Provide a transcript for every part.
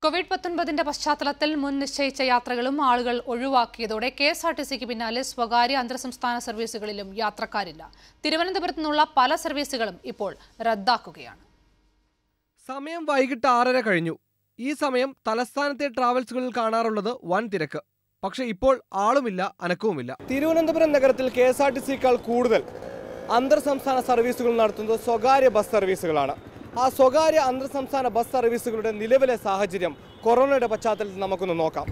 Covid പത്തൊൻപതിന്റെ പശ്ചാത്തലത്തിൽ മുൻ നിശ്ചയിച്ച യാത്രകളും ആളുകൾ ഒഴിവാക്കിയതോടെ കെ എസ് ആർ ടി സിക്ക് പിന്നാലെ സ്വകാര്യ അന്തർസംസ്ഥാന സർവീസുകളിലും യാത്രക്കാരില്ല തിരുവനന്തപുരത്ത് നിന്നുള്ള പല സർവീസുകളും ഇപ്പോൾ റദ്ദാക്കുകയാണ് സമയം വൈകിട്ട് ആറര കഴിഞ്ഞു ഈ സമയം തലസ്ഥാനത്തെ ട്രാവൽസുകളിൽ കാണാറുള്ളത് വൻ തിരക്ക് പക്ഷേ ഇപ്പോൾ ആളുമില്ല അനക്കവുമില്ല തിരുവനന്തപുരം നഗരത്തിൽ കെ എസ് ആർ ടി സിക്കാൾ കൂടുതൽ അന്തർ സംസ്ഥാന സർവീസുകൾ നടത്തുന്നത് സ്വകാര്യ ബസ് സർവീസുകളാണ് ആ സ്വകാര്യ അന്തർ സംസ്ഥാന ബസ് സർവീസുകളുടെ നിലവിലെ സാഹചര്യം കൊറോണയുടെ പശ്ചാത്തലത്തിൽ നമുക്കൊന്ന് നോക്കാം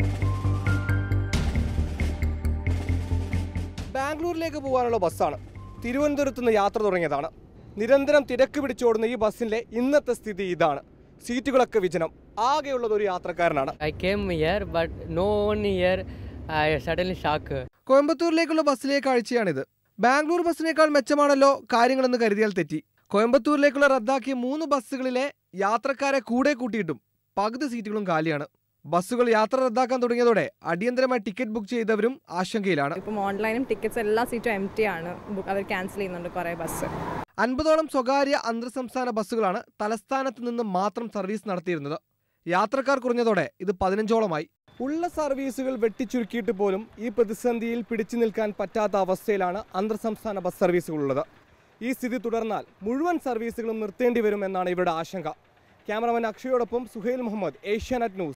ബാംഗ്ലൂരിലേക്ക് പോകാനുള്ള ബസ്സാണ് തിരുവനന്തപുരത്ത് നിന്ന് യാത്ര തുടങ്ങിയതാണ് നിരന്തരം തിരക്ക് പിടിച്ചോടുന്ന ഈ ബസ്സിന്റെ ഇന്നത്തെ സ്ഥിതി ഇതാണ് സീറ്റുകളൊക്കെ വിജനം ആകെയുള്ളത് ഒരു യാത്രക്കാരനാണ് I came here, but no one here. I suddenly shock. കോയമ്പത്തൂരിലേക്കുള്ള ബസ്സിലെ കാഴ്ചയാണിത് ബാംഗ്ലൂർ ബസ്സിനേക്കാൾ മെച്ചമാണല്ലോ കാര്യങ്ങളെന്ന് കരുതിയാൽ തെറ്റി കോയമ്പത്തൂരിലേക്കുള്ള റദ്ദാക്കിയ മൂന്ന് ബസ്സുകളിലെ യാത്രക്കാരെ കൂടെ കൂട്ടിയിട്ടും പകുതി സീറ്റുകളും കാലിയാണ് ബസ്സുകൾ യാത്ര റദ്ദാക്കാൻ തുടങ്ങിയതോടെ അടിയന്തരമായി ടിക്കറ്റ് ബുക്ക് ചെയ്തവരും ആശങ്കയിലാണ് ഇപ്പം ഓൺലൈനും ടിക്കറ്റ്സ് എല്ലാ സീറ്റും എം ടി ആണ് ബുക്ക് അവർ ക്യാൻസൽ ചെയ്യുന്നുണ്ട് കുറേ ബസ് അൻപതോളം സ്വകാര്യ അന്തർ സംസ്ഥാന ബസ്സുകളാണ് തലസ്ഥാനത്ത് നിന്ന് മാത്രം സർവീസ് നടത്തിയിരുന്നത് യാത്രക്കാർ കുറഞ്ഞതോടെ ഇത് പതിനഞ്ചോളമായി ഉള്ള സർവീസുകൾ വെട്ടിച്ചുരുക്കിയിട്ട് പോലും ഈ പ്രതിസന്ധിയിൽ പിടിച്ചു നിൽക്കാൻ പറ്റാത്ത അവസ്ഥയിലാണ് അന്തർ സംസ്ഥാന ബസ് സർവീസുകളുള്ളത് ഈ സ്ഥിതി തുടർന്നാൽ മുഴുവൻ സർവീസുകളും നിർത്തേണ്ടി വരും എന്നാണ് ഇവരുടെ ആശങ്ക ക്യാമറമാൻ അക്ഷയോടൊപ്പം സുഹൈൽ മുഹമ്മദ് ഏഷ്യാനെറ്റ് ന്യൂസ്